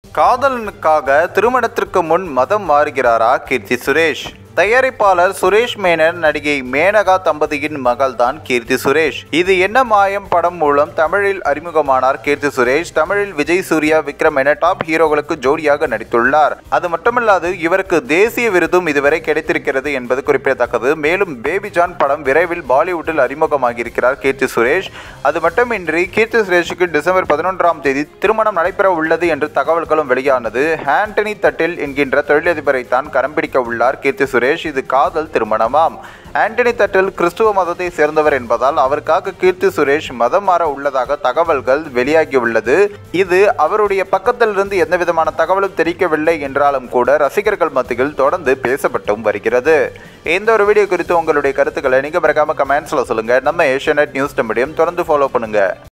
காதலனுக்காக திருமணத்திற்கு முன் மதம் மாறுகிறாரா கீர்த்தி சுரேஷ் தயாரிப்பாளர் சுரேஷ் மேனன் நடிகை மேனகா தம்பதியின் மகள்தான் கீர்த்தி சுரேஷ் இது என்ன மாயம் படம் மூலம் தமிழில் அறிமுகமானார் கீர்த்தி சுரேஷ் தமிழில் விஜய் சூர்யா விக்ரம் என டாப் ஹீரோக்களுக்கு ஜோடியாக நடித்துள்ளார் அது மட்டுமல்லாது இவருக்கு தேசிய விருதும் இதுவரை கிடைத்திருக்கிறது என்பது குறிப்பிடத்தக்கது மேலும் பேபி ஜான் படம் விரைவில் பாலிவுட்டில் அறிமுகமாகியிருக்கிறார் கீர்த்தி சுரேஷ் அது மட்டுமின்றி கீர்த்தி சுரேஷுக்கு டிசம்பர் பதினொன்றாம் தேதி திருமணம் நடைபெற உள்ளது என்று தகவல்களும் வெளியானது ஆண்டனி தட்டில் என்கின்ற தொழிலதிபரை தான் கரம் பிடிக்க உள்ளார் கீர்த்தி சுரேஷ் இது காதல் திருமணமாம் ஆண்டனி தட்டில் கிறிஸ்துவ மதத்தை சேர்ந்தவர் என்பதால் அவருக்காக கீர்த்தி சுரேஷ் மதம் மாற உள்ளதாக தகவல்கள் வெளியாகியுள்ளது இது அவருடைய பக்கத்திலிருந்து எந்த விதமான தகவலும் தெரிவிக்கவில்லை என்றாலும் கூட ரசிகர்கள் மத்தியில் தொடர்ந்து பேசப்பட்டும் வருகிறது இந்த ஒரு வீடியோ குறித்து உங்களுடைய கருத்துக்களை நீங்க மறக்காம கமெண்ட்ஸ்ல சொல்லுங்க நம்ம ஏஷியநெட் நியூஸ் மீடியம் தொடர்ந்து ஃபாலோ பண்ணுங்க